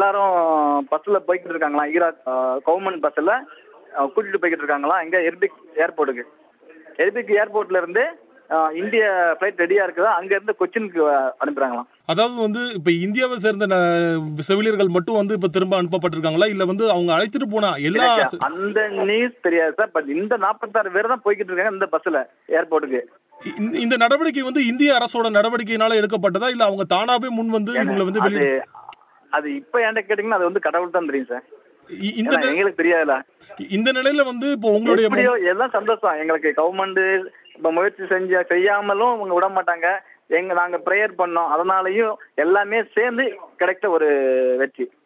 எல்லாரும் பஸ்ல போய்கிட்டு இருக்காங்களா ஈராக் கவர்மெண்ட் பஸ்ல கூட்டிட்டு போய்கிட்டு இருக்காங்களா எங்க எர்பிக் ஏர்போர்ட்டுக்கு எர்பிக் ஏர்போர்ட்ல இருந்து அஹ், இந்திய ஃபிளைட் ரெடியா இருக்குதா அங்க இருந்து கொச்சினுக்கு அனுப்புறாங்களாம் அதாவது வந்து இப்ப இந்தியாவை சேர்ந்த ந- செவிலியர்கள் மட்டும் வந்து இப்ப திரும்ப அனுப்பப்பட்டிருக்காங்களா இல்ல வந்து அவங்க அழைத்துட்டு போன எல்லா எனக்கு அந்த நியூஸ் தெரியாது சார் பட் இந்த நாற்பத்தாறு பேர் தான் போய்கிட்டு இருக்காங்க இந்த பஸ்ல ஏர்போர்ட்டுக்கு இந்த- இந்த நடவடிக்கை வந்து இந்திய அரசோட நடவடிக்கையினால எடுக்கப்பட்டதா இல்ல அவங்க தானாவே முன் வந்து இவங்களை வந்து அது வெளியே அது இப்ப என்கிட்ட கேட்டீங்கன்னா அது வந்து கடவுள் தான் தெரியும் சார் இ- இந்த ஏன்னா நி- எங்களுக்கு தெரியாதுல இந்த நிலையில வந்து இப்போ உங்களுடைய எப்படியோ எல்லாம் சந்தோஷம் எங்களுக்கு கவர்மெண்ட் இப்ப முயற்சி செஞ்ச செய்யாமலும் அவங்க விட மாட்டாங்க எங்க நாங்க ப்ரேயர் பண்ணோம் அதனாலயும் எல்லாமே சேர்ந்து கிடைத்த ஒரு வெற்றி